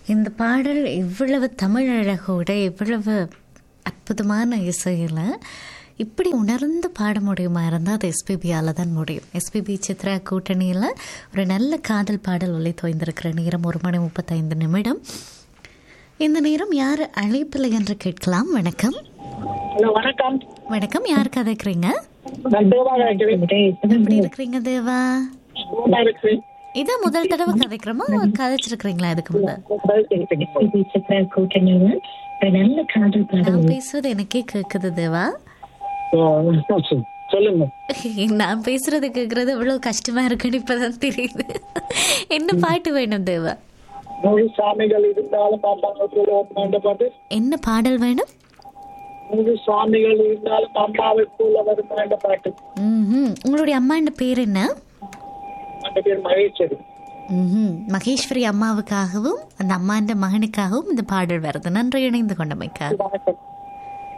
இந்த பாடல் இவ்வளவு தமிழ் அழகோட இவ்வளவு அற்புதமான இசையில் இப்படி உணர்ந்து பாட முடியுமா இருந்தால் அது எஸ்பிபியால் தான் முடியும் எஸ்பிபி சித்ரா கூட்டணியில் ஒரு நல்ல காதல் பாடல் ஒலி தோய்ந்திருக்கிற நேரம் ஒரு மணி முப்பத்தைந்து நிமிடம் இந்த நேரம் யார் அழைப்பில் என்று கேட்கலாம் வணக்கம் ஹலோ வணக்கம் வணக்கம் யார் கதைக்கிறீங்க நான் தேவா கேட்கிறேன் எப்படி இருக்கிறீங்க தேவா நல்லா இருக்கு இதான் முதல் தடவை கதைக்கிறோமா கதைச்சிருக்கிறீங்களா இதுக்கு முதல் கூட்டணியில ஒரு நல்ல காதல் பாடல் நான் பேசுறது எனக்கே கேட்குது தேவா ஓ, சொல்லுங்க நான் பேசுறது கேட்கறது எவ்வளவு கஷ்டமா இருக்குன்னு இப்பதான் தெரியுது என்ன பாட்டு வேணும் தேவா நூறு சாமிகள் இருந்தாலும் அம்மாவை போல வருமாண்ட பாட்டு என்ன பாடல் வேணும் நூறு சாமிகள் இருந்தாலும் அம்மாவை போல வருமாண்ட பாட்டு ம்ஹும். உங்களுடைய அம்மாண்ட பேர் என்ன அந்த பேர் மகேஸ்வரி ம்ஹும். மகேஸ்வரி அம்மாவுக்காகவும் அந்த அம்மாண்ட மகனுக்காகவும் இந்த பாடல் வருது நன்றி இணைந்து கொண்டமைக்கா வணக்கம்